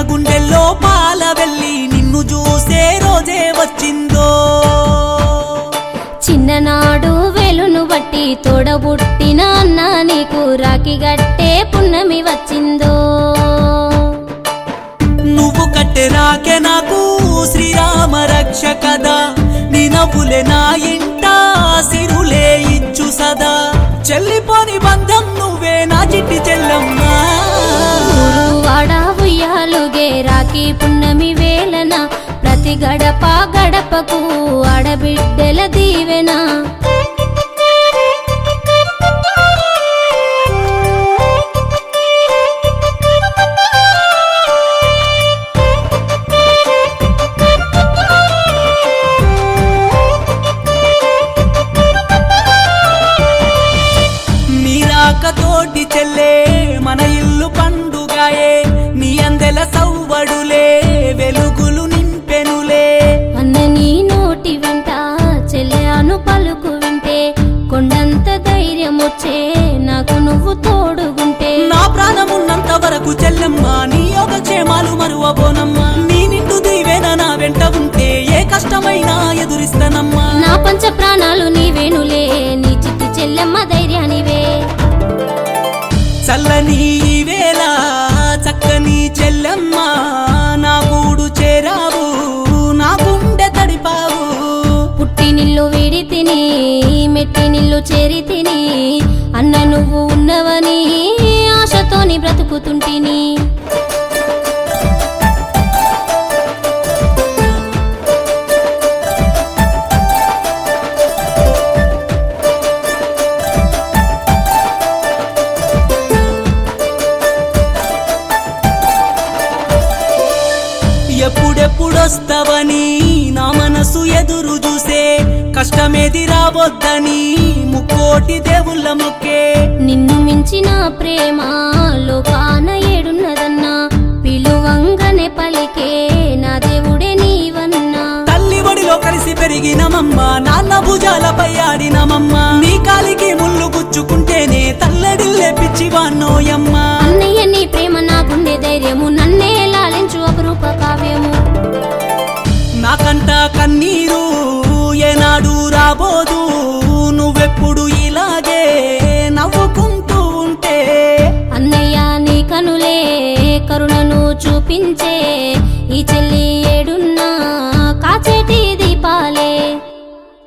గుండెల్లో పాల వెళ్ళి నిన్ను చూసే రోజే వచ్చిందో చిన్ననాడు వెలును బట్టి తోడబుట్టిన అన్న నీకు రాకి గట్టే పున్నమి వచ్చిందో నువ్వు కట్టె రాకే నాకు శ్రీరామ రక్ష కదా నీ నవ్వులే నా ఇంట సిరులే ఇచ్చు సదా చెల్లిపోని బంధం నువ్వే నా చిట్టి చెల్లమ్మా వాడ ఉయ్యాలుగే రాకి పున్నమి వేలన ప్రతి గడప గడపకు ఆడబిడ్డల దీవెన నీ రాకతోటి చెల్లే మన ఇల్లు పండుగాయే నీ అందెల సవ్వడులే వెలుగులు నింపెనులే అన్న నీ నోటి వెంట చెల్లెను పలుకు వింటే కొండంత ధైర్యం వచ్చే నాకు నువ్వు తోడుగుంటే నా ప్రాణమున్నంత వరకు చెల్లెమ్మ నీ యోగక్షేమాలు మరువబోనమ్మా నీ నిండు దీవెన నా వెంట ఉంటే ఏ కష్టమైనా ఎదురిస్తానమ్మా నా పంచ ప్రాణాలు నీవేనులే నీ చిట్టి చెల్లెమ్మ ధైర్యానివే చల్లని ఈ వేళ చక్కని చెల్లెమ్మ నా గూడు చేరావు నా గుండె తడిపావు పుట్టి నిల్లు వీడి తిని మెట్టి నిల్లు చేరి తిని అన్న నువ్వు ఉన్నవని ఆశతోని బ్రతుకుతుంటిని ఎప్పుడెప్పుడొస్తావని నా మనసు ఎదురు చూసే కష్టమేది రావద్దని ముక్కోటి దేవుళ్ళ మొక్కే నిన్ను మించిన ప్రేమ లోకాన ఏడున్నదన్నా పిలువంగనే పలికే నా దేవుడే నీవన్నా తల్లి ఒడిలో కలిసి పెరిగినమమ్మ నాన్న భుజాలపై ఆడినమమ్మ నీ కాలికి ముళ్ళు గుచ్చుకుంటేనే తల్లడిల్లే పిచ్చివాన్నోయమ్మ అన్నయ్య నీ ప్రేమ నాకుండే ధైర్యము నన్నే లాలించు అపరూప కావ్యము నాకంట కన్నీరు ఏనాడు రాబోదు నువ్వెప్పుడు ఇలాగే నవ్వుకుంటూ ఉంటే అన్నయ్య నీ కనులే కరుణను చూపించే ఈ చెల్లి